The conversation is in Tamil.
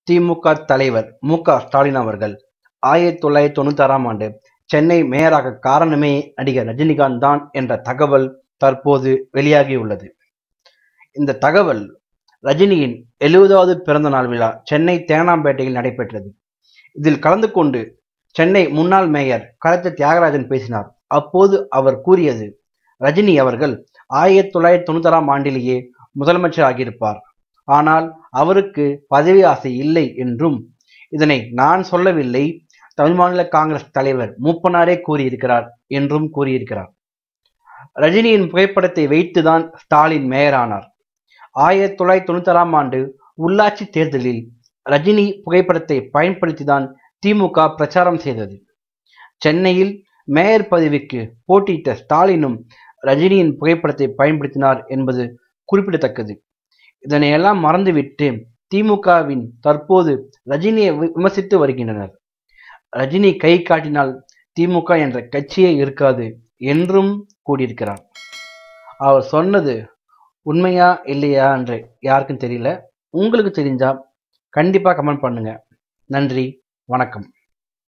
திமுக தலைவர் மு க ஸ்டாலின் அவர்கள் ஆயிரத்தி தொள்ளாயிரத்தி தொண்ணூத்தி ஆறாம் ஆண்டு சென்னை மேயராக காரணமே நடிகர் ரஜினிகாந்த் தான் என்ற தகவல் தற்போது வெளியாகியுள்ளது இந்த தகவல் ரஜினியின் எழுபதாவது பிறந்த நாள் விழா சென்னை தேனாம்பேட்டையில் நடைபெற்றது இதில் கலந்து கொண்டு சென்னை முன்னாள் மேயர் கலத்த தியாகராஜன் பேசினார் அப்போது அவர் கூறியது ரஜினி அவர்கள் ஆயிரத்தி தொள்ளாயிரத்தி தொண்ணூத்தி ஆறாம் ஆண்டிலேயே முதலமைச்சர் ஆகியிருப்பார் ஆனால் அவருக்கு பதவி ஆசை இல்லை என்றும் இதனை நான் சொல்லவில்லை தமிழ் மாநில காங்கிரஸ் தலைவர் மூப்பனாரே கூறியிருக்கிறார் என்றும் கூறியிருக்கிறார் ரஜினியின் புகைப்படத்தை வைத்துதான் ஸ்டாலின் மேயரானார் ஆயிரத்தி தொள்ளாயிரத்தி தொண்ணூத்தி ஆறாம் ஆண்டு உள்ளாட்சி தேர்தலில் ரஜினி புகைப்படத்தை பயன்படுத்திதான் திமுக பிரச்சாரம் செய்தது சென்னையில் மேயர் பதவிக்கு போட்டியிட்ட ஸ்டாலினும் ரஜினியின் புகைப்படத்தை பயன்படுத்தினார் என்பது குறிப்பிடத்தக்கது இதனையெல்லாம் மறந்துவிட்டு திமுகவின் தற்போது ரஜினியை விமர்சித்து வருகின்றனர் ரஜினி கை காட்டினால் திமுக என்ற கட்சியே இருக்காது என்றும் கூறியிருக்கிறார் அவர் சொன்னது உண்மையா இல்லையா என்று யாருக்கும் தெரியல உங்களுக்கு தெரிஞ்சா கண்டிப்பா கமெண்ட் பண்ணுங்க நன்றி வணக்கம்